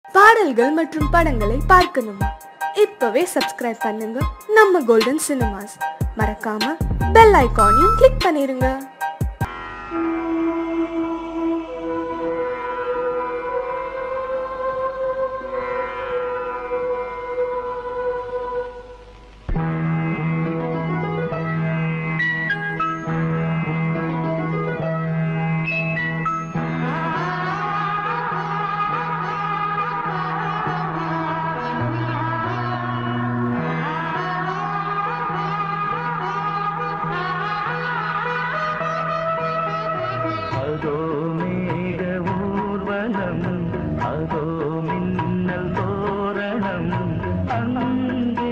பாடல்கள் மற்றும் படங்களை பார்க்கணுமா இப்பவே சப்ஸ்கிரைப் பண்ணுங்க நம்ம கோல்டன் சினிமாஸ் மறக்காம பெல் ஐகானையும் கிளிக் பண்ணிருங்க அதோ மேக ஊர்வலம் அதோ மின்னல் தோரணம் அங்கே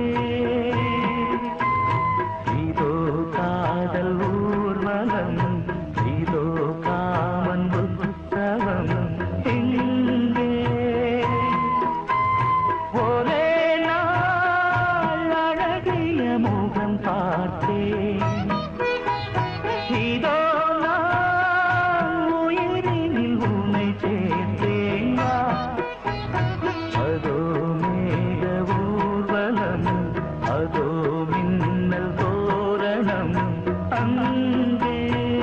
இதோ காதல் ஊர்வலம் இதோ காமன் உற்சவம் எங்கே ஒரே நாள் அழகிய முகம் பார்த்தேன் இதோ நான் உயிரினில் உன்னை சேர்த்தேன் வா. அதோ மேக ஊர்வலம் அதோ மின்னல் தோரணம் அங்கே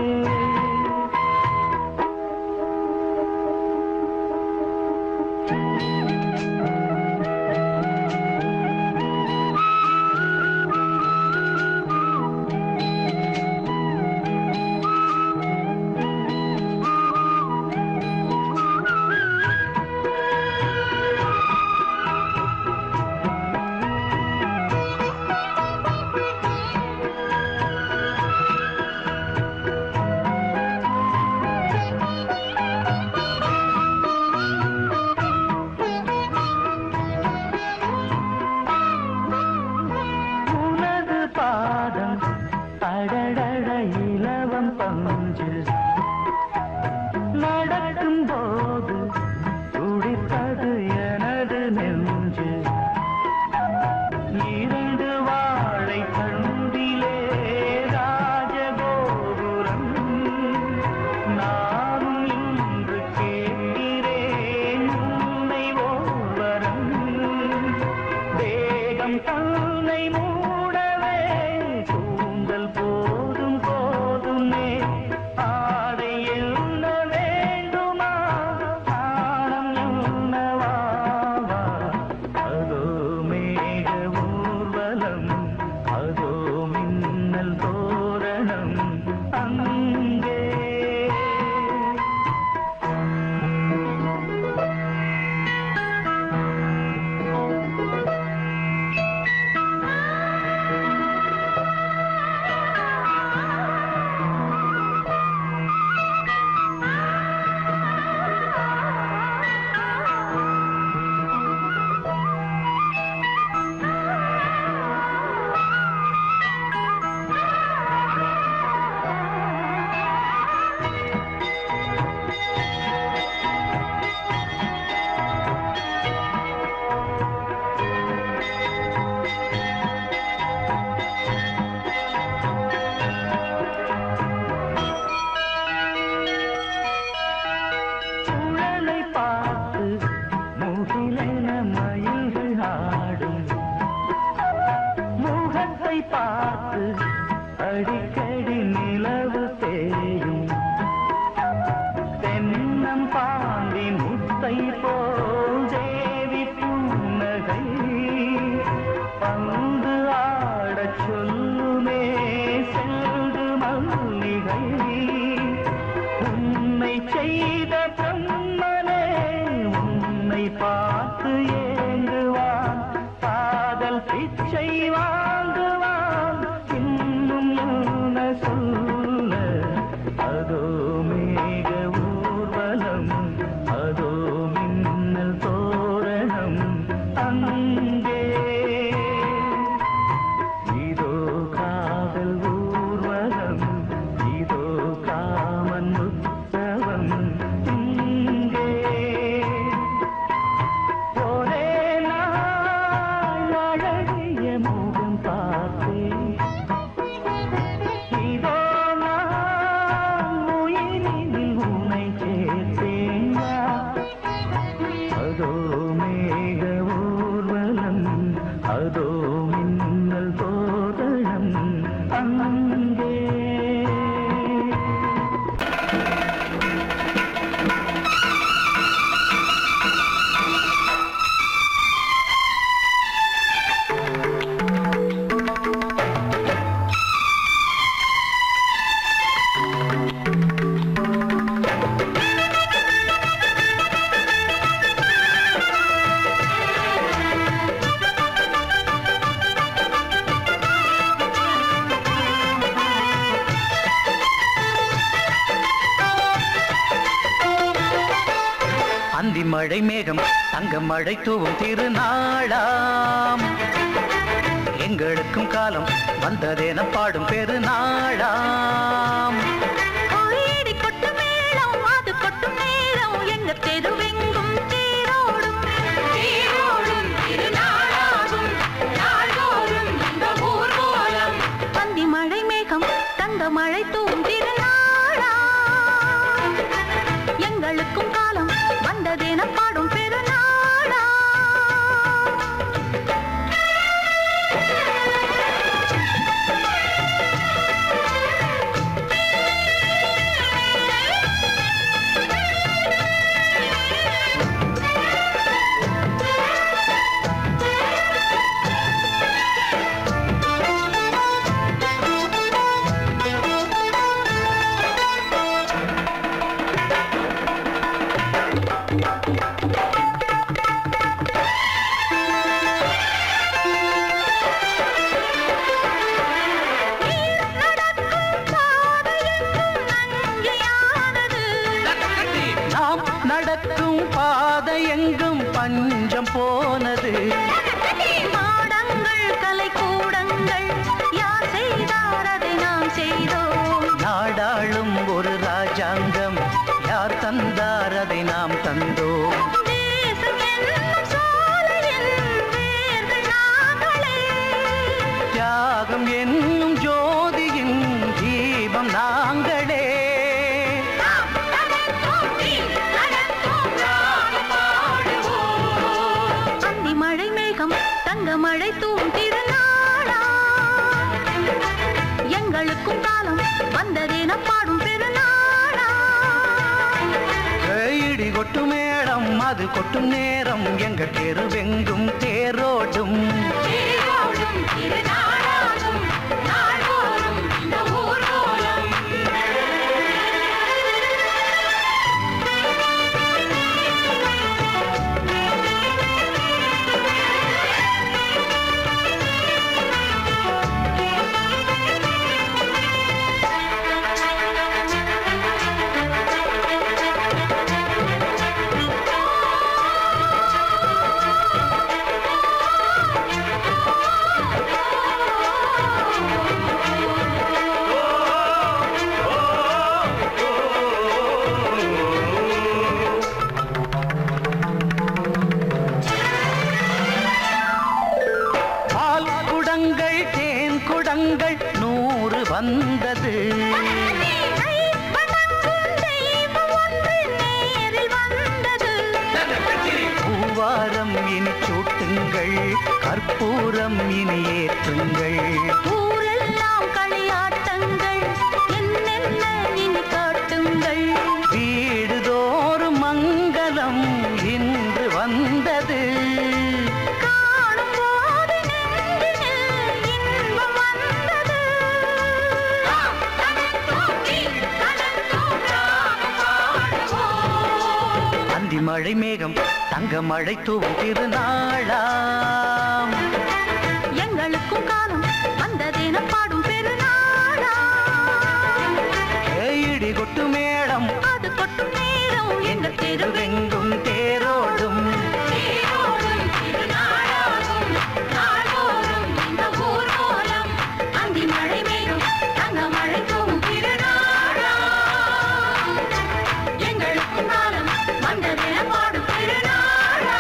உனது பாதம் அடடட இலவம் பஞ்சு நடக்கும் போது துடித்தது எனது நெஞ்சு இரண்டு வாழை கண்டிலே ராஜகோபுரம் நானும் இன்று கேட்கிறேன் உன்னை ஓர்வரம் வேகம் தன்னை மூடவே கூந்தல் போதும் போதுமே ஆடை என்ன வேண்டுமா ஆணம் என்னவா அதோ மேக ஊர்வலம் அதோ மின்னல் தோரணம் அங்கே சுழலை பார்த்து முகிலென மயில்கள் ஆடும் முகத்தை பார்த்து அடிக்கடி நிலவு தேயும் தென்னம் பாண்டி முத்தை போல் தேவி புன்னகை பந்து ஆடச் சொல்லுமே செல்து மல்லிகை உன்னை செய்த பிரம்மனே உன்னை பார்த்து ஏங்குவான் காதல் பிச்சை வாங்குவான் இன்னும் என்ன சொல்ல அதோ மேக ஊர்வலம் அதோ மின்னல் தோரணம் அங்கே இதோ காதல் ஊர்வலம் இதோ காமன் உற்சவம் இங்கே ஒரே நாள் அழகிய முகம் மேக ஊர்வலம் அதோ மின்னல் தோரணம் அங்கே அந்தி மழை மேகம் தங்க மழை தூவும் திருநாளாம் எங்களுக்கும் காலம் வந்ததென பாடும் பெருநாளாம் கோயிடி கொட்டு மேளம் அது கொட்டும் நேரம் எங்க தெருவெங்கும் தேரோடும் தேரோடும் திருநாளாகும் நாள்தோறும் இந்த ஊர்வலம் பந்தி மழை மேகம் தங்க மழை தூவும் திருநாளா எங்களுக்கும் காலம் வந்ததென பாடும் பெருநாளா நாம் நடக்கும் பாதை எங்கும் பஞ்சம் போனது மாடங்கள் கலை கூடங்கள் யார் செய்தார் அதை நாம் செய்தோம் நாடாளும் ஒரு ராஜாங்கம் யார் தந்தார் அதை நாம் தந்தோம் தேசம் என்னும் சோலையின் வேர்கள் நாங்களே தியாகம் என்னும் ஜோதியின் தீபம் நாங்களே நாம் நடந்தோம், நீ நடந்தோம், நாளை பாடுவோம். அந்தி மழை மேகம் தங்க மழை தூவும் திருநாளா எங்களுக்கும் காலம் வந்ததென பாடும் பெருநாளா இடி கொட்டும் மேளம் அது கொட்டும் நேரம் எங்க தெருவெங்கும் தேரோடும் தேரோடும் திருநாளாகும் நாள்தோறும் இந்த ஊர்வலம் பால் குடங்கள் தேன் குடங்கள் நூறு வந்தது நீரை வணங்கும் தெய்வம் ஒன்று நேரில் வந்தது பூவாரம் இனி சூட்டுங்கள் கற்பூரம் இனி ஏற்றுங்கள் ஊரெல்லாம் களியாட்டங்கள் என்னென்ன இனி காட்டுங்கள் வீடுதோறும் மங்களம் இன்று வந்தது காணும் போது நெஞ்சினில் இன்பம் வந்தது அந்தி மழை மேகம் தங்க மழை தூவும் திருநாளாம் எங்களுக்கும் காலம் வந்ததென பாடும் பெருநாளா இடி கொட்டு மேளம் அது கொட்டும் நேரம் எங்கள் தெருவெங்கும் தெருவெங்கும் தேரோடும் தேரோடும் திருநாளாகும் நாள்தோறும் இந்த ஊர்வலம் அந்தி மழை மேகம் தங்க மழை தூவும் திருநாளா எங்களுக்கும் காலம் வந்ததென பாடும் திருநாளா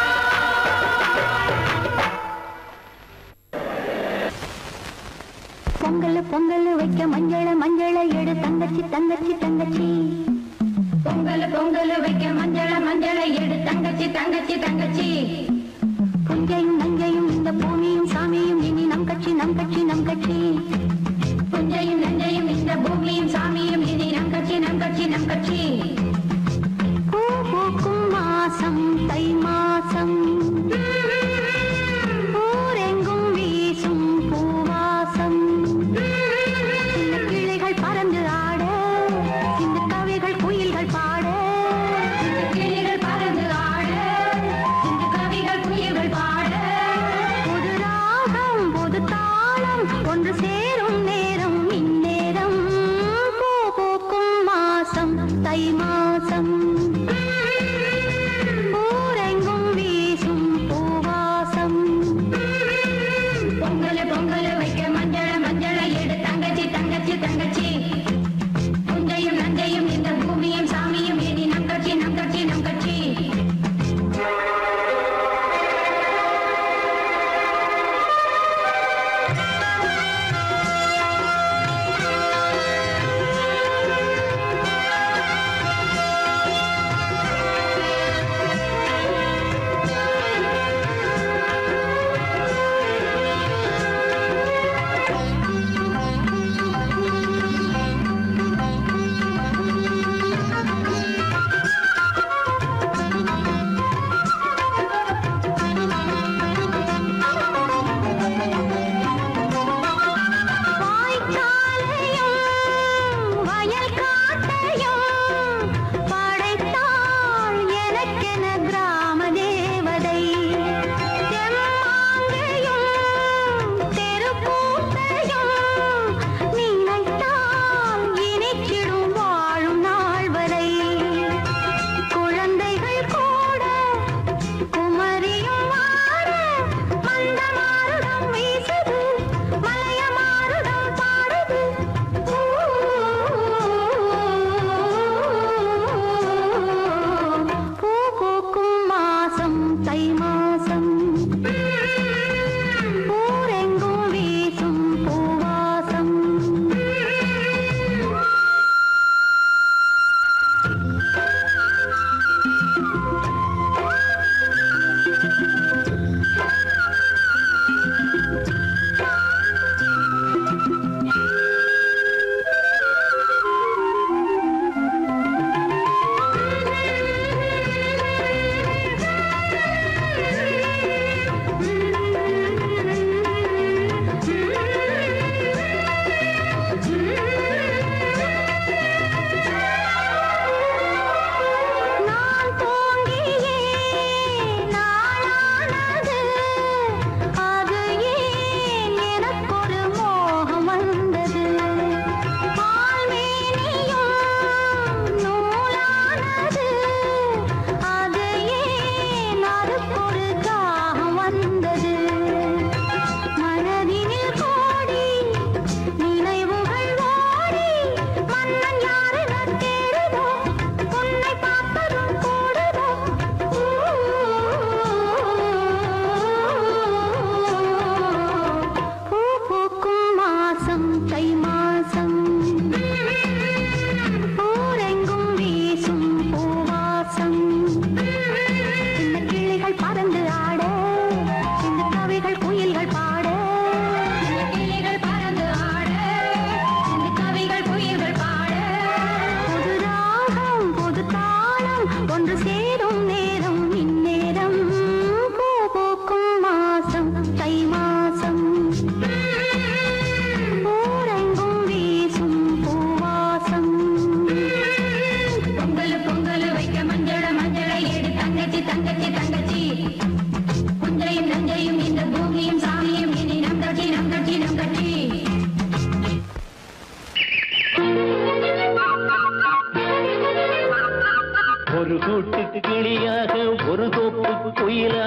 பொங்கல் பொங்கல் வைக்க மஞ்சள மஞ்சள எடு தங்கச்சி தங்கச்சி தங்கச்சி பொங்கல் பொங்கல் வைக்க மஞ்சள மஞ்சள எடு தங்கச்சி தங்கச்சி தங்கச்சி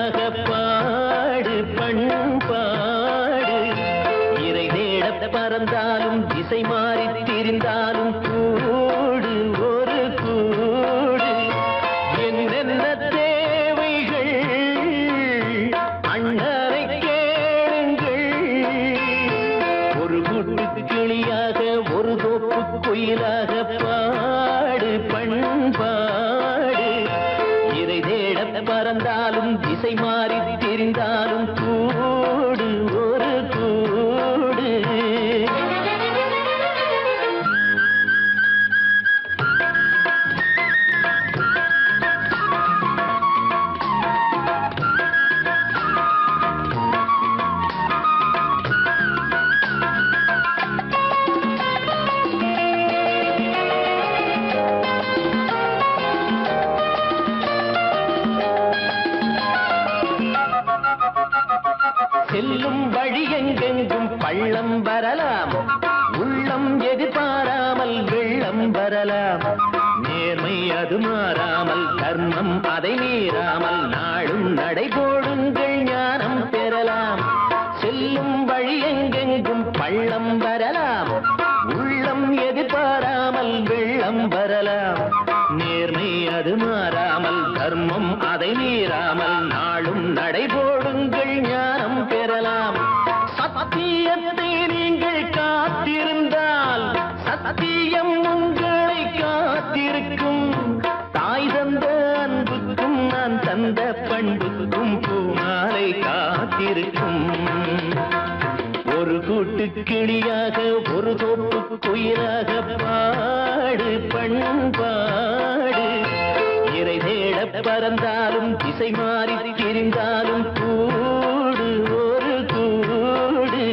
கிளியாக பாடு பண்பாடு இறை தேட பறந்தாலும் திசை மாறி திரிந்தாலும் கூடு ஒரு கூடு என்னென்ன தேவைகள் அண்ணரை கேளுங்கள் ஒரு கூட்டு கிளியாக ஒரு தோப்பு குயிலாக பாடு பண்பாடு இறை தேட பறந்தாலும் திசை மாறி திரிந்தாலும் கூடு ஒரு கூடு செல்லும் வழி எங்கெங்கும் பள்ளம் வரலாம் உள்ளம் எதிர்பாராமல் வெள்ளம் வரலாம் நேர்மை அது மாறாமல் தர்மம் அதை மீறாமல் நாளும் நடைபோடுங்கள் ஞானம் பெறலாம் செல்லும் வழி எங்கெங்கும் பள்ளம் வரலாம் உள்ளம் எதிர்பாராமல் வெள்ளம் வரலாம் நேர்மை அது மாறாமல் தர்மம் அதை மீறாமல் நாளும் நடைபோடுங்கள் ஞானம் பெறலாம் சத்தியத்தை நீங்கள் காத்திருந்தால் சத்தியம் உங்களை காத்திருக்கும் தாய் தந்த அன்புக்கும் நான் தந்த பண்புக்கும் பூமாலை காத்திருக்கும் ஒரு கூட்டு கிளியாக ஒரு தோப்பு குயிலாக பாடு பண்பாடு இறை தேட பறந்தாலும் திசை மாறி திரிந்தாலும் கூடு ஒரு கூடு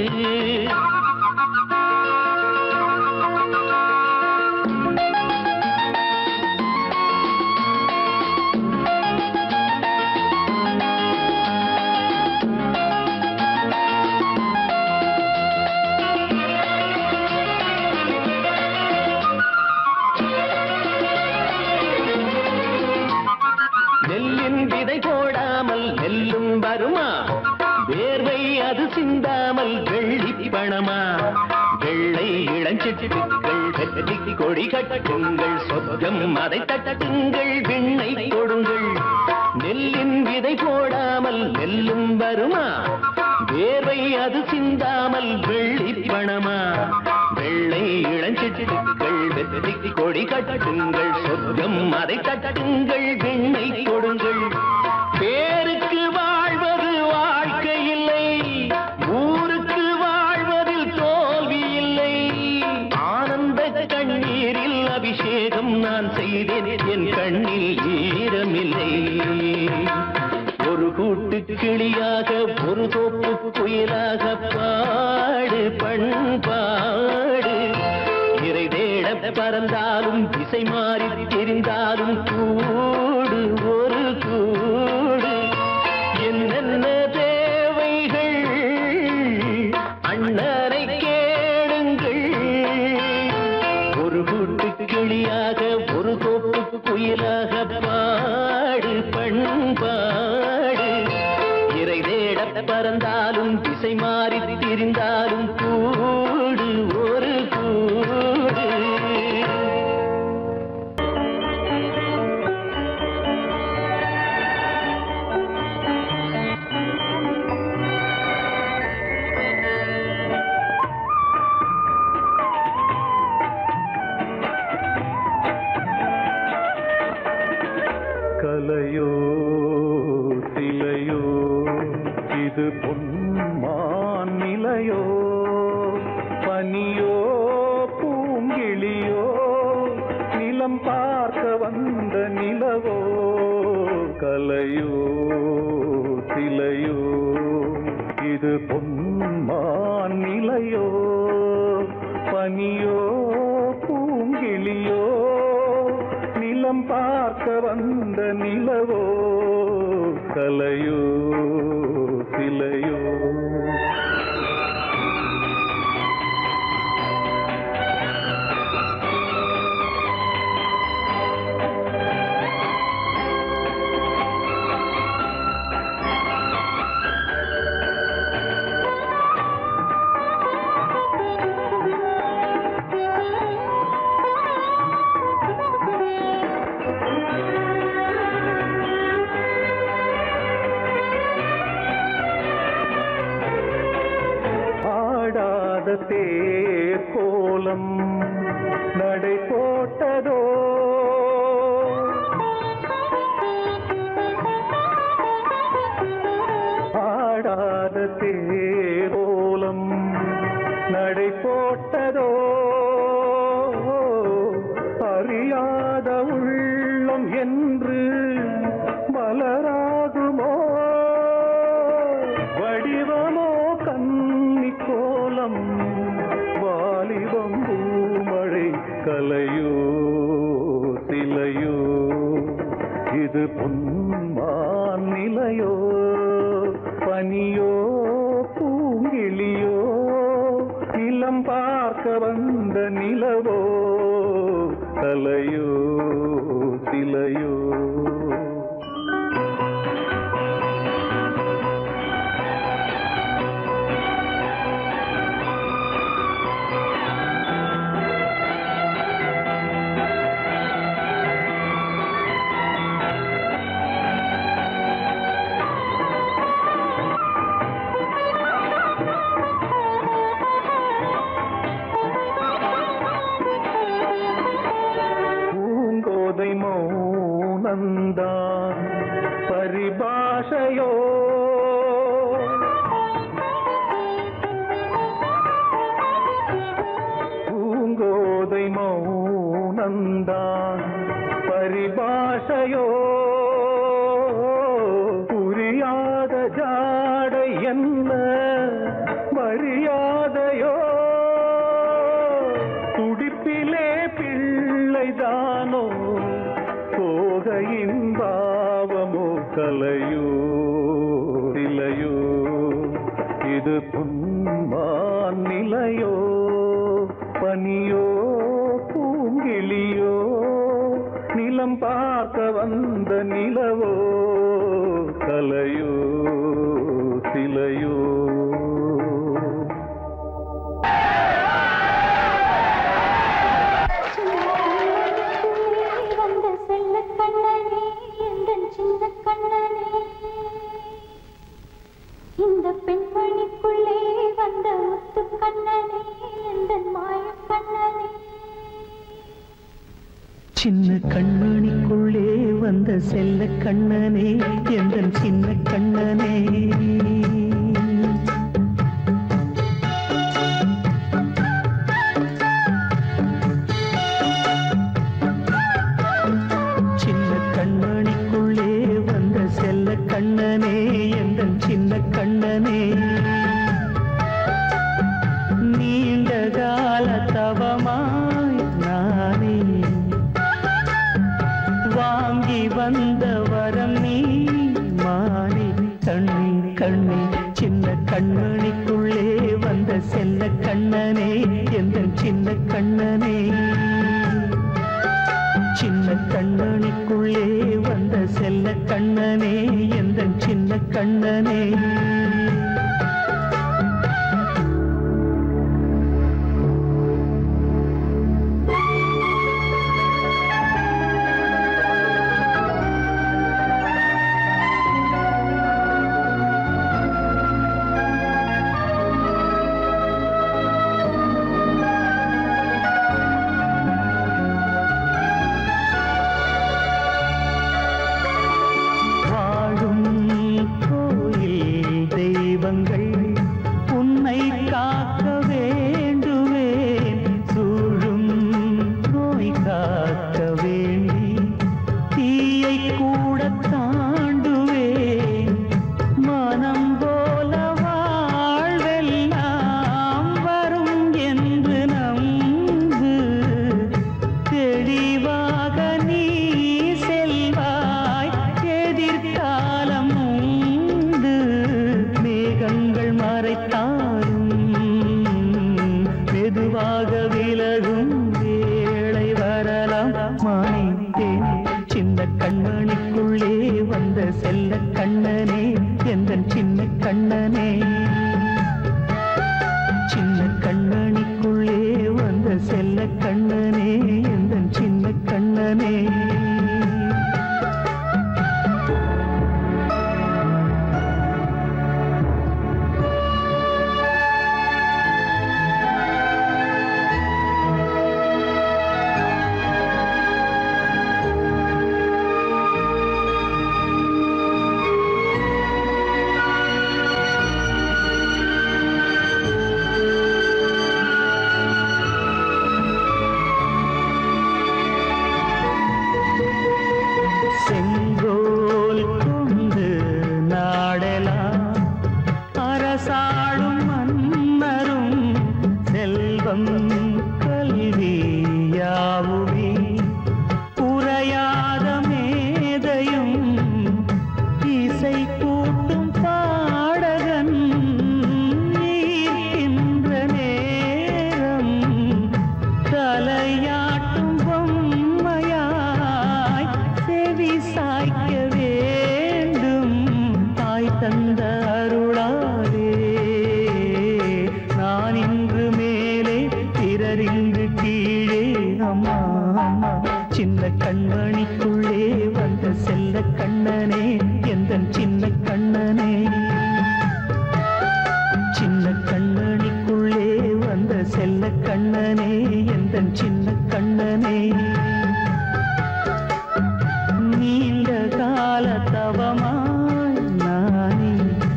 நெல்லின் விதை போடாமல் நெல்லும் வருமா வேர்வை அது சிந்தாமல் வெள்ளி பணமா வெள்ளை இளஞ்சிட்டுக்கள் வெற்றி கொடி கட்டுங்கள் சொர்க்கம் அதை தட்டுங்கள் விண்ணை கொடுங்கள் நெல்லின் விதை போடாமல் நெல்லும் வருமா வேர்வை அது சிந்தாமல் வெள்ளி பணமா வெள்ளை இளஞ்சிட்டுக்கள் வெற்றி கொடி கட்டுங்கள் சொர்க்கம் அதை தட்டுங்கள் விண்ணை கொடுங்கள் பேருக்கு வாழ்வது வாழ்க்கை இல்லை ஊருக்கு வாழ்வதில் தோல்வி இல்லை ஆனந்த கண்ணீரில் அபிஷேகம் நான் செய்தேன் என் கண்ணில் ஈரமில்லை ஒரு கூட்டு கிளியாக ஒரு தோப்பு குயிலாக பாடு பண்பாடு இறை தேட பறந்தாலும் திசை மாறி தெரிந்தாலும் கூடு ஒரு கூடு என்னென்ன தேவைகள் அண்ணனை கேளுங்கள் ஒரு கூட்டு கிளியாக ஒரு தோப்பு குயிலாக பாடு பண்பாடு இறை தேட பறந்தாலும் திசை மாறி திரிந்தாலும் கூடு ஒரு கூடு கலையோ சிலையோ இது பொன்மான் நிலையோ பனியோ பூங்கிளியோ நிலம் பார்க்க வந்த நிலவோ கலையோ சிலையோ இது பொன்மான் நிலையோ பனியோ பூங்கிளியோ நிலம் பார்க்க வந்த நிலவோ கலையோ சிலையோ ஆடாத தேர் கோலம் நடை போட்டதோ ஆடாத தேரோலம் நடை போட்டதோ அறியாத உள்ளம் என்று மலராகுமோ வடிவமோ கன்னி கோலம் வாலிபம் பூமழை கலையோ சிலையோ இது பொன்மான் நிலையோ பனியோ பூங்கிளியோ இளம் பார்க்க வந்த நிலவோ கலையோ சிலையோ பூங்கோதை மௌனந்தான் பரிபாஷையோ பூங்கோதை மௌனந்தான் பரிபாஷையோ புரியாத ஜாடை என்ன மரியாதையோ துடிப்பிலே பிள்ளைதானோ சோகையின் பாவமோ கலையோ இலையோ இது புன்மான் நிலையோ பனியோ பூங்கிளியோ நிலம் பார்க்க வந்த நிலவோ கலையோ சிலையோ வந்த செல்ல கண்ணனே எந்தன் சின்ன கண்ணனே இந்த பெண்மணிக்குள்ளே வந்த முத்து கண்ணனே எந்தன் மாய கண்ணனே சின்ன கண்மணிக்குள்ளே வந்த செல்ல கண்ணனே எந்தன் சின்ன கண்ணனே சின்ன கண்மணிக்குள்ளே வந்த செல்ல கண்ணனே எந்தன் சின்ன கண்ணனே நீண்ட கால தவமாய் நானே வாங்கி வந்த வரம் நீ மானே கண்ணி கண்ணி சின்ன கண்மணிக்குள்ளே வந்த செல்ல கண்ணனே எந்த சின்ன கண்ணனே சின்ன கண்ணனுக்குள்ளே வந்த செல்ல கண்ணனே எந்த சின்ன கண்ணனே வாழும் கோயில் தெய்வங்கள் உன்னை காக்க வேண்டுவேன் சூழும் நோய் காக்க வேண்டி தீயை கூட தாண்டுவேன் மனம் போல வாழ்வெல்லாம் வரும் என்று நம்பு தெளிவாக நீ செல்வாய் எதிர்காலம் உண்டு மேகங்கள் மறைத்தாலும் மெதுவாக விலகும் வேளை வரலாம் மானித்தேன் சின்ன கண்மணிக்குள்ளே வந்த செல்ல கண்ணனே எந்த சின்ன கண்ண கண்மணிக்குள்ளே வந்த செல்ல கண்ணனே எந்த சின்ன கண்ணனே சின்ன கண்ணனிக்குள்ளே வந்த செல்ல கண்ணனே எந்த சின்ன கண்ணனே நீண்ட கால தவமாய் நானே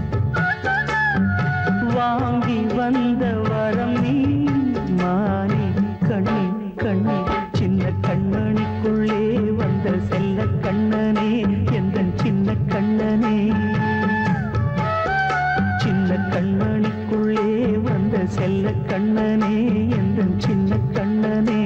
வாங்கி வந்த வரம் நீ மானே கண்ணே கண்ணே சின்ன கண்ணனிக்குள்ளே வந்த செல்ல கண்ணனே எந்த சின்ன கண்ணனே சின்ன கண்ணனிக்குள்ளே வந்த செல்ல கண்ணனே எந்த சின்ன கண்ணனே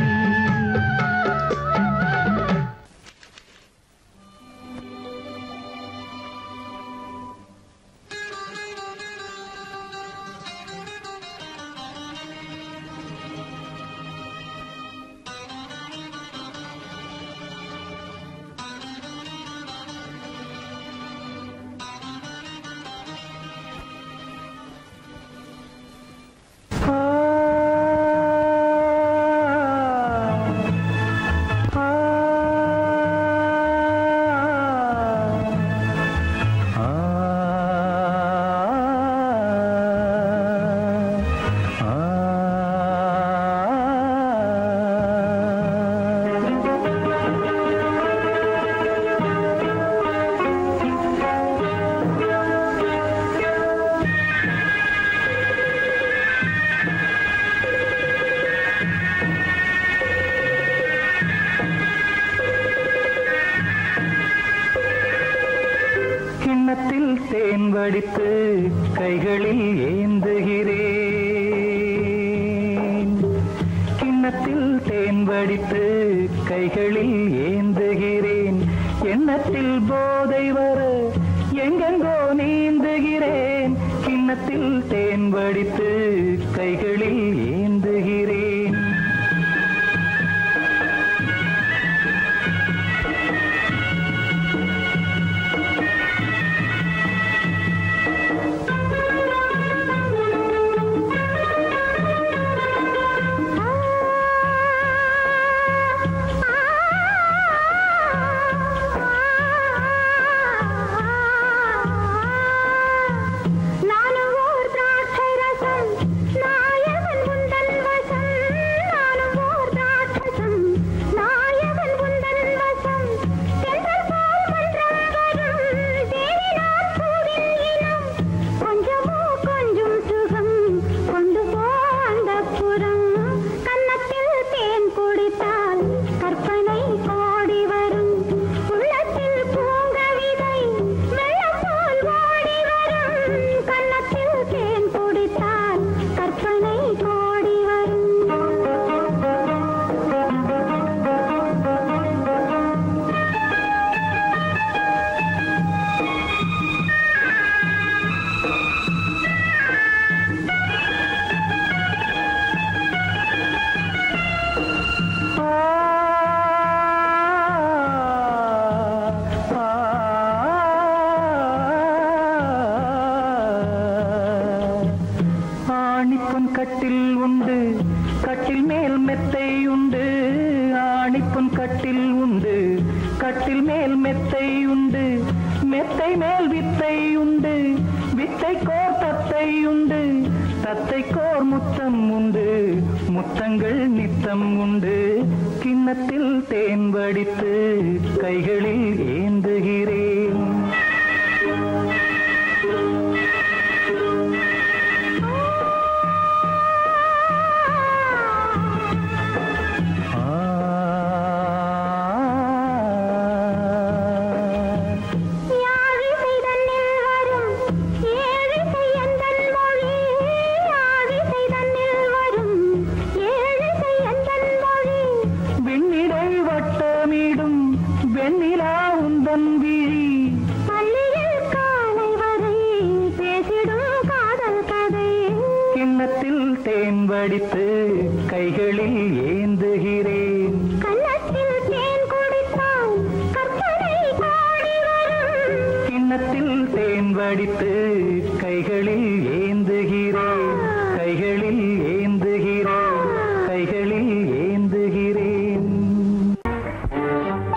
கிண்ணத்தில் தேன் வடித்து கைகளில் ஏந்துகிறேன் கிண்ணத்தில் தேன் வடித்து கைகளில் ஏந்துகிறேன் எண்ணத்தில் போதை வர எங்கெங்கோ நீந்துகிறேன் கிண்ணத்தில் தேன் வடித்து கைகளில் ஏந்துகிறேன் நானும் ஓர் திராட்சை ரசம் நாயவன் உந்தன் வசம் நானும் ஓர் திராட்சசம் நாயவன் உந்தன் வசம் தென்றல் போல் மன்றம் வரும் தேவினார் பூவின் இனம் கொஞ்சமோ கொஞ்சம் சுகம் கொண்டு போ அந்த புறம் கன்னத்தில் தேன் குடித்தால் கற்பனை கோடி வரும் உள்ளத்தில் பூங்கவிதை வெள்ளம் போல் ஓடி வரும் கன்னத்தில் தேன் குடித்தால் கற்பனை கோடி வரும் ஆணிப்பொன் கட்டில் உண்டு கட்டில் மேல் மெத்தை உண்டு ஆணிப்பொன் கட்டில் உண்டு கட்டில் மேல் மெத்தை உண்டு மெத்தை மேல் வித்தை உண்டு வித்தை கோர் தத்தை உண்டு தத்தை கோர் முத்தம் உண்டு முத்தங்கள் நித்தம் உண்டு கிண்ணத்தில் தேன் வடித்து கைகளில் ஏந்துகிறேன் யாழிசை தன்னில் வரும் ஏழிசை எந்தன் மொழி யாழிசை தன்னில் வரும் ஏழிசை எந்தன் மொழி விண்ணிடை வட்டமிடும் வெண்ணிலா உந்தன் விழி பள்ளியில் காலை வரை பேசிடும் காதல் கதை கிண்ணத்தில் தேன் வடித்து கைகளில் ஏந்துகிறேன் கன்னத்தில் தேன் குடித்தால் கற்பனை கோடி வரும் கிண்ணத்தில் தேன் வடித்து கைகளில் ஏந்துகிறேன் கைகளில் ஏந்துகிறேன் கைகளில் ஏந்துகிறேன்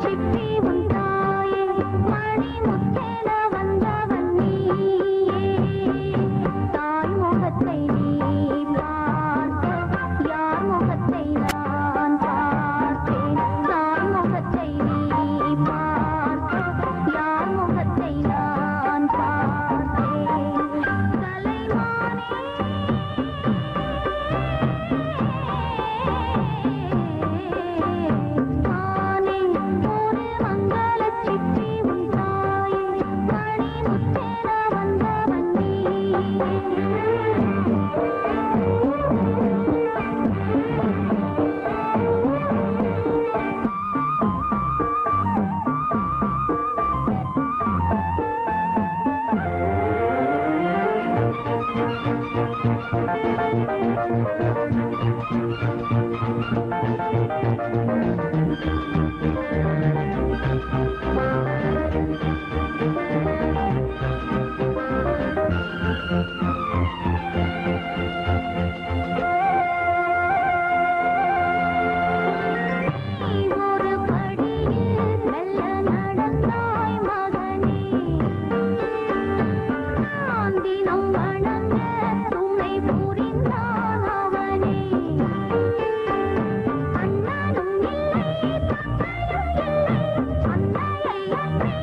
சிப்பி உன் தாயே மணி முத்தேன வந்தவன் நீயே தாய் முகத்தை நீ பார்க்க யார் முகத்தை நான் பார்த்தேன் தாய் முகத்தை நீ பார்க்க யார் முகத்தை நான் பார்த்தேன் கலைமானே மானே ஒரு மங்களச் சிப்பி உன் தாயே மணி முத்தேன வந்தவன் நீயே நீ ஒரு படியில் மெல்ல நடந்தாய் மகனே நான் தினம் வணங்க துணை புரிந்தான் அவனே அண்ணனும் இல்லை தந்தையும் இல்லை அன்னையை அன்றி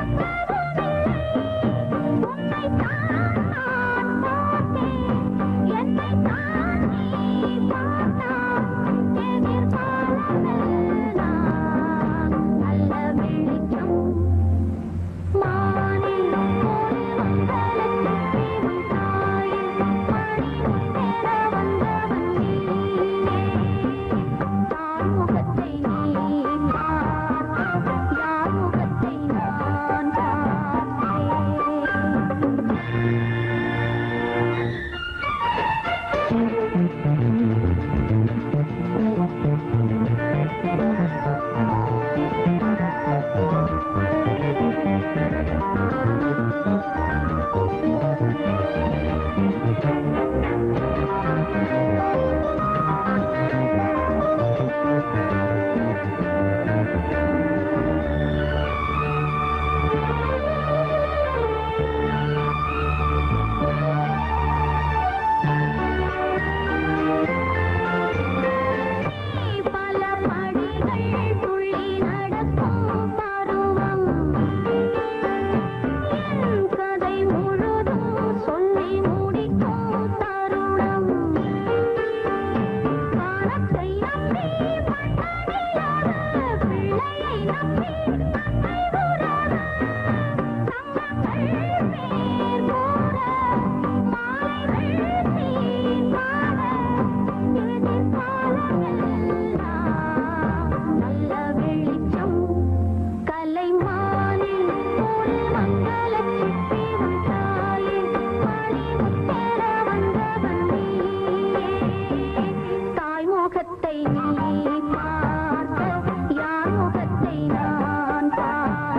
சொந்தமும் இல்லை உன்னைத்தான் நான் பார்த்தேன் என்னைத்தான் நீ பார்த்தாய் எதிர்காலமெல்லாம் நல்ல வெளிச்சம் மானே ஒரு மங்களச் சிப்பி உன் தாயே மணி முத்தேன வந்தவன் நீயே தாய் முகத்தை நீ பார்க்க யார் முகத்தை நான் பார்த்தேன் பல படிகள் துள்ளி நடக்கும் பருவம் என் கதை முழுதும் சொல்லி முடிக்கும் தருணம் வானத்தை நம்பி மண்ணடியாத பிள்ளையை நம்பி அன்னை உறவு சங்கங்கள் பேர் கூற மாலைகள் சீர்காழ எதிர்காலமெல்லாம் நல்ல வெளிச்சம் கலைமானே ஒரு மங்களச் சிப்பி உன் தாயே மணி முத்தேன வந்தவன் நீயே தாய் முகத்தை நீ பார்க்க யார் முகத்தை நான் பார்த்தேன்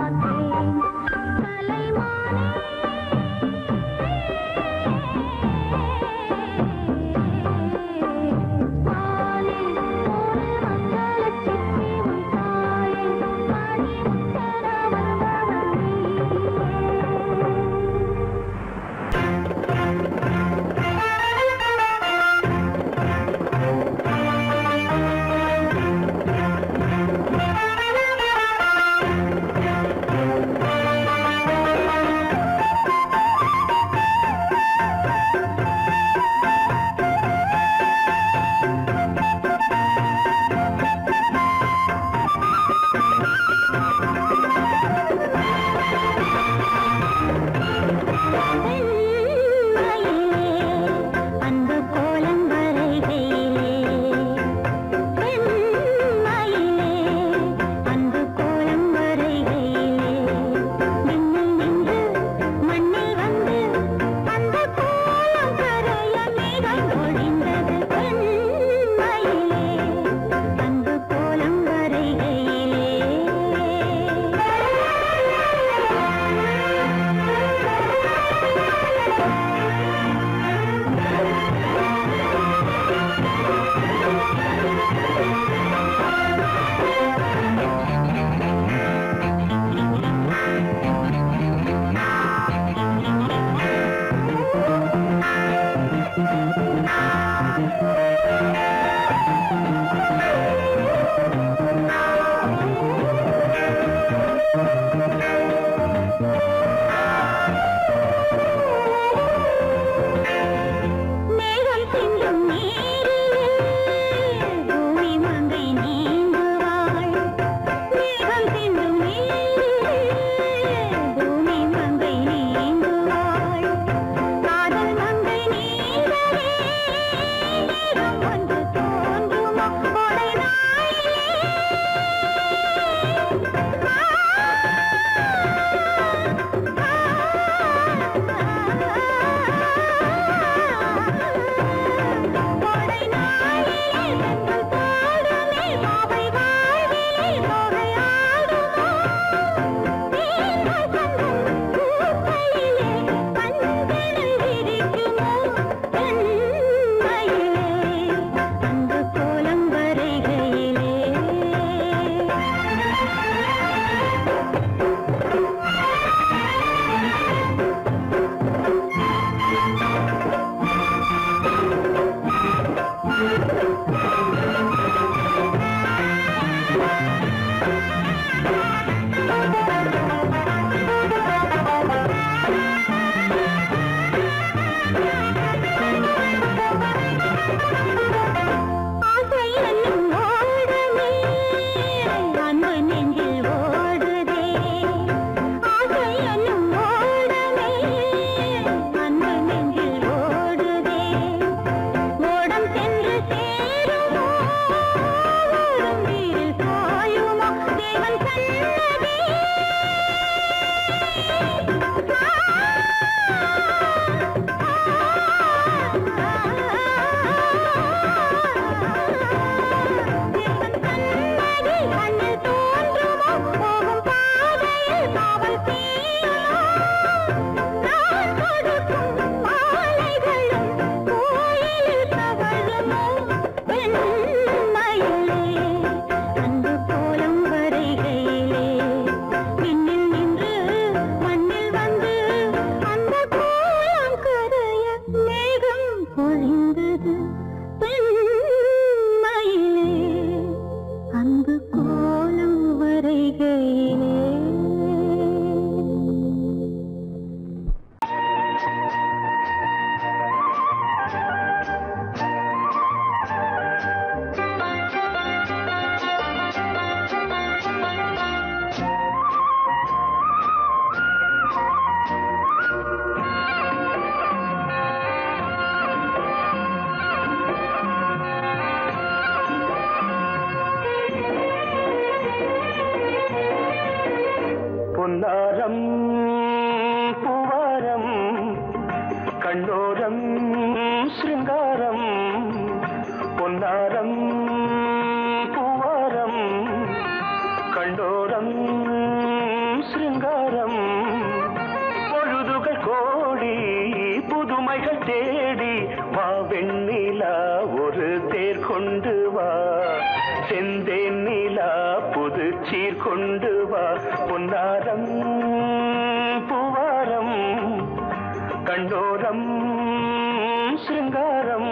பொன்னாரம் பூவாரம் கண்ணோரம் சிருங்காரம் பொன்னாரம் பூவாரம் கண்டோரம் சிருங்காரம் பொழுதுகள் கோடி புதுமைகள் தேடி வா வெண்ணிலா ஒரு தேர் கொண்டு வா செந்தேன் நிலா புது சீர் கொண்டு வா பொன்னாரம் பூவாரம் கண்டோரம் சிருங்காரம்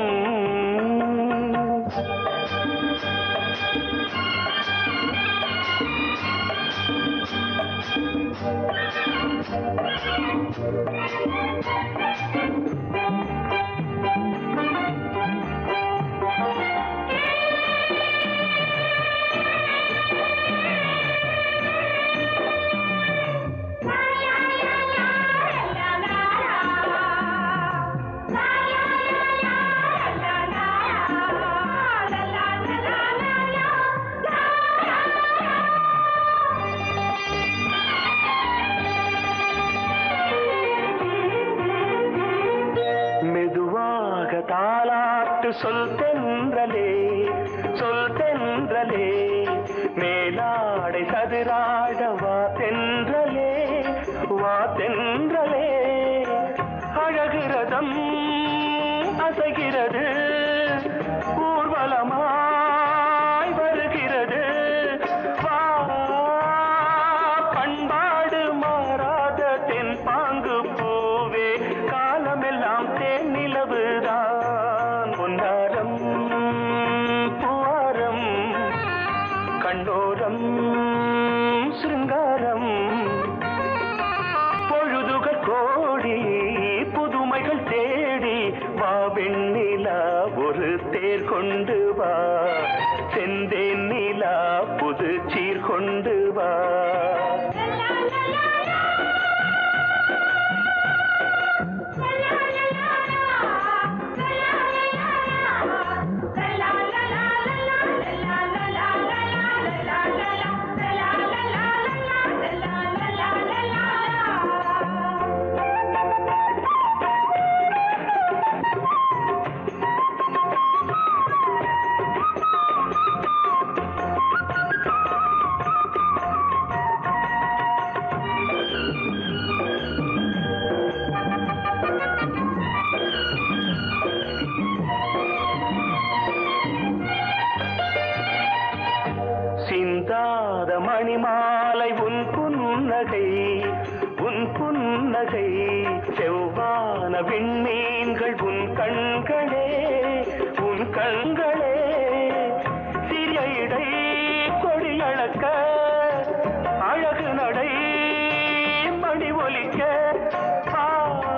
மெதுவாக தாலாட்டு சொல் தென்றலே சொல் தென்றலே மேலாடை சதுராட வா தென்றலே வா தென்றலே அழகிறதம் அசைகிறது ஊர்வலமாய் வருகிறது வா பண்பாடு மாறாத தென் பாங்கு பூவே காலமெல்லாம் தேன் நிலவுதான் பொன்னாரம் பூவாரம் கண்டோரம் சிருங்காரம் பொழுதுகள் கோடி புதுமைகள் தேடி வா வெண்ணிலா ஒரு தேர் கொண்டு வா செந்தேன் நிலா புது சீர் கொண்டு வா சிந்தாத மணிமாலை உன் புன்னகை உன் புன்னகை செவ்வான விண்மீன்கள் உன் கண்களே உன் கண்களே சிறிய இடை கொடியளக்க அழகு நடை மணி ஒலிக்க ஆ,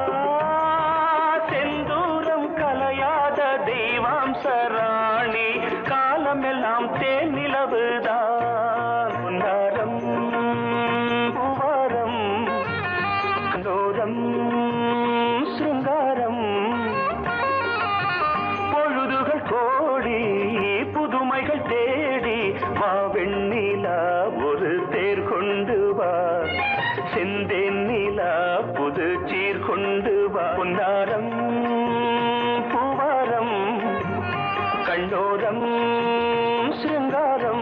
செந்தூரம் கலையாத தெய்வாம்ச ராணி காலமெல்லாம் தேன் நிலவுதான் பொன்னாரம் பூவாரம் கண்டோரம் சிருங்காரம் பொழுதுகள் கோடி புதுமைகள் தேடி வா வெண்ணிலா ஒரு தேர் கொண்டு வா செந்தேன் நிலா புது சீர் கொண்டு வா பொன்னாரம் பூவாரம் கண்டோரம் சிருங்காரம்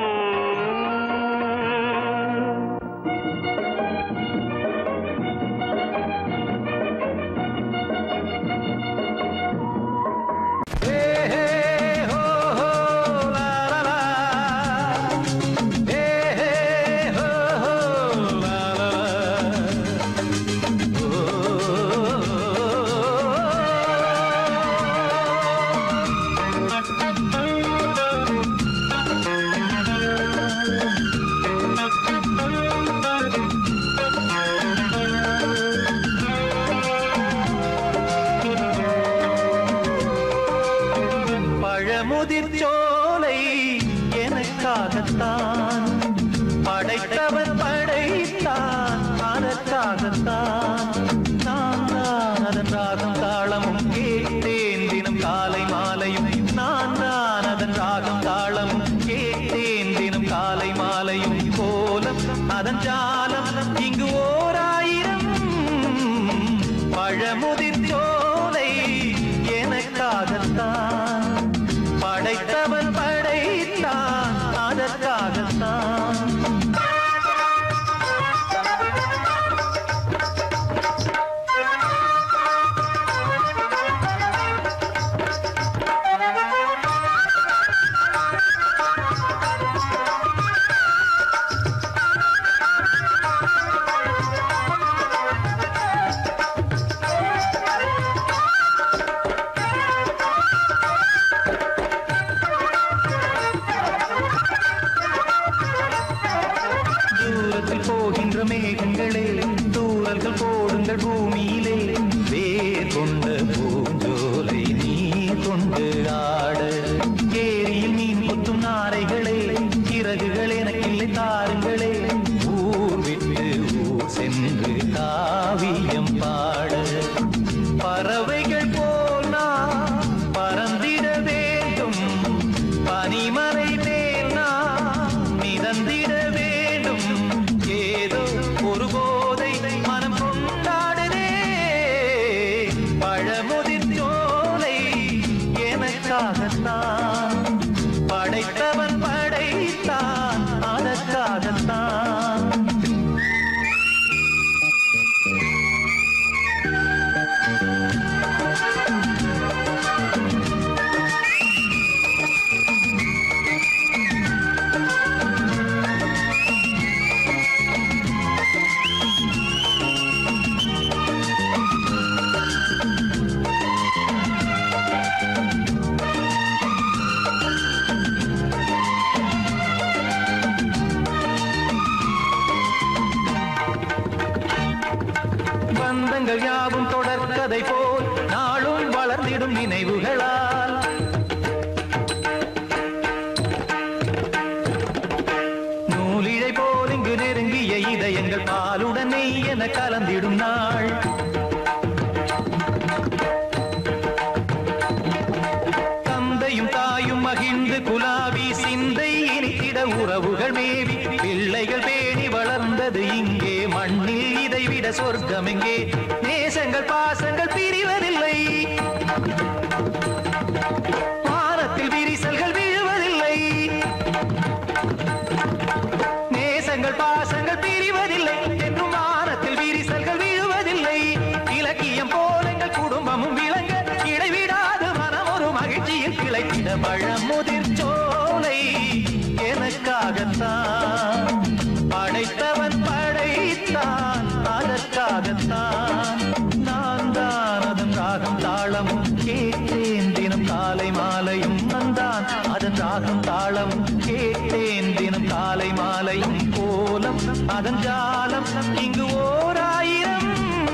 பழமுதிர் சோலை எனக்காகத்தான் படைத்தவன் படைத்தான் அதற்காகத்தான் நான் தான் அதன் ராகம் தாளமும் கேட்டேன் தினம் காலை மாலையும் நான் தான் அதன் ராகம் தாளமும் கேட்டேன் தினம் காலை மாலையும் கோலம் அதன் ஜால காலம் இங்கு ஓர் ஆயிரம் பழமுதிர் சோலை எனக்காகத்தான் படைத்தவன் படைத்தான் அதற்காகத்தான் தூரத்தில் போகின்ற மேகங்களே தூரல்கள் போடுங்கள் பூமியிலே வேர் கொண்ட பூஞ்சோலை நீ கொண்டு ஆட ஏரியில் மீன் கொத்தும் நாரைகளே இறகுகள் எனக்கில்லை தாருங்களே ஊர் விட்டு ஊர் சென்று காவியம் பாட பறவைகள் போல் நான் பறந்திட வேண்டும் பனிமலை மேல் நான் மிதந்திட வேண்டும் ஏதோ ஒரு போதை மனம் கொண்டாடுதே பழமுதிர் சோலை எனக்காகத்தான் படைத்தவன் படைத்தான் அதற்காகத்தான் பந்தங்கள் யாவும் தொடர்கதை போல் நாளும் வளர்ந்திடும் நினைவுகளால் நூலிழை போல் இங்கு நெருங்கிய இதயங்கள் பாலுடன் நெய் என கலந்திடும் நாள் தந்தையும் தாயும் மகிழ்ந்து குலாவி சிந்தை இனித்திட உறவுகள் மேவி பிள்ளைகள் பேணி வளர்ந்தது இங்கே மண்ணில் இதைவிட சொர்க்கம் எங்கே நேசங்கள் பாசங்கள் பிரிவதில்லை வானத்தில் விரிசல்கள் விழுவதில்லை நேசங்கள் பாசங்கள் பிரிவதில்லை என்றும் வானத்தில் விரிசல்கள் விழுவதில்லை இலக்கியம் போல எங்கள் குடும்பமும் விளங்க இடைவிடாது மனம் ஒரு மகிழ்ச்சியில் கிளைத்திட பழமுதிர் சோலை எனக்காகத்தான் படைத்தவன் படைத்தான் அதற்காகத்தான் நான் தான் அதன் ராகம் தாளமும் கேட்டேன் தினம் காலை மாலையும் வந்தான் அதன் ராகம் தாளமும் கேட்டேன் தினம் காலை மாலையும் கோலம் அதன் ஜாலம் இங்கு ஓர் ஆயிரம்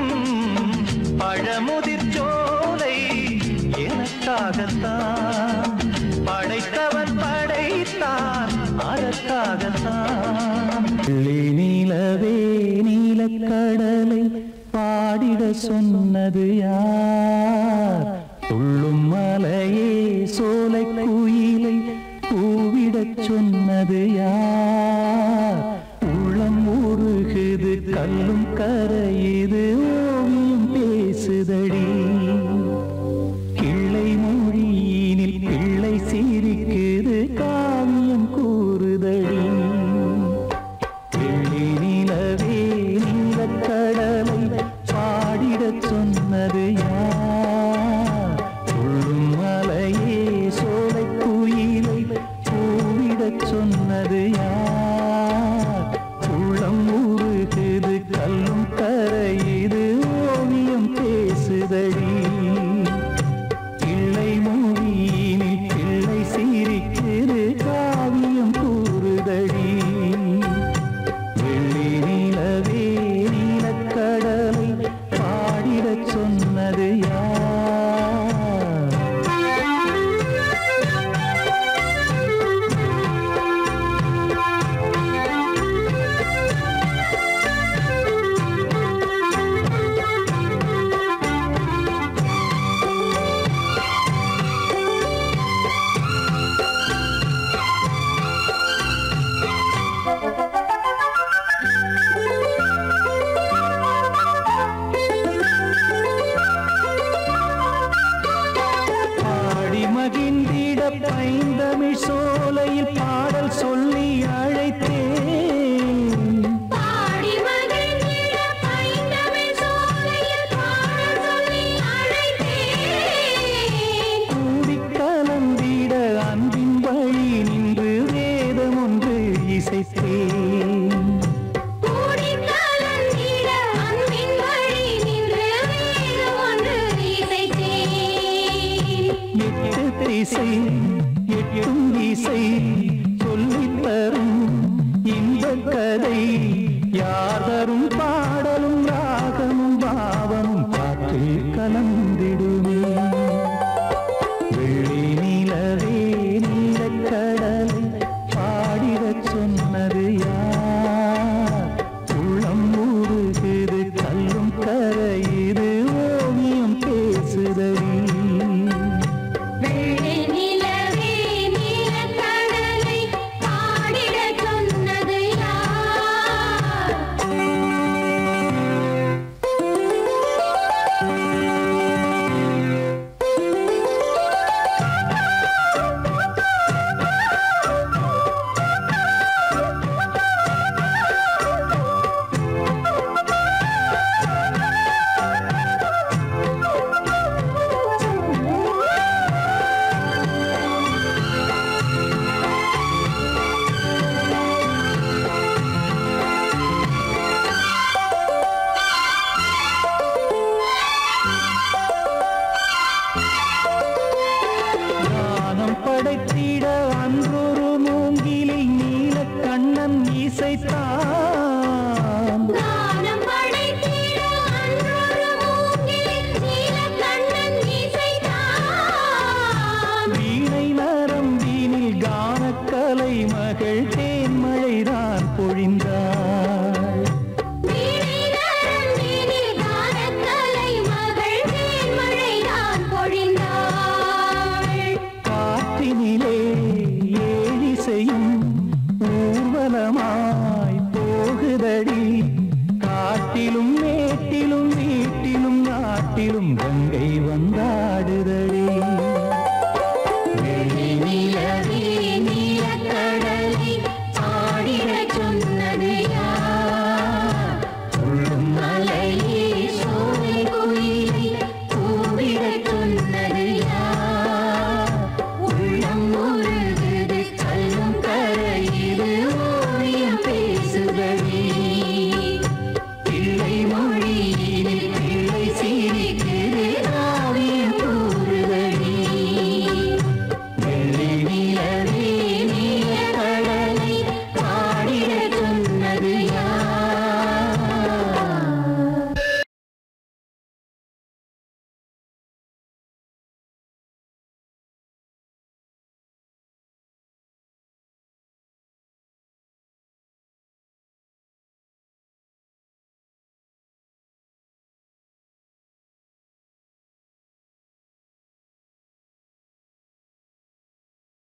பழமுதிர் சோலை எனக்காகத்தான் படைத்தவன் படைத்தான் அதற்காகத்தான் நீலவே நீலக்கடலை பாடிட சொன்னது யார் துள்ளும் மலையே சோலை குயிலை கூவிடச் சொன்னது யார் உள்ளம் உருகுது கல்லும் கரையுது ஓவியம் பேசுதடி கிள்ளை மொழியினில் பிள்ளை சிரிக்குது காவியம் கூறுதடி வெள்ளி நிலவே நீலக்கடலை பாடிடச் சொன்னது யார் துள்ளும் மலையே சோலை குயிலை கூவிடச் சொன்னது யார் உள்ளம் உருகுது கல்லும் கரை திசை எட்டும் இசை சொல்லித் தரும் இந்த கதை யார் தரும்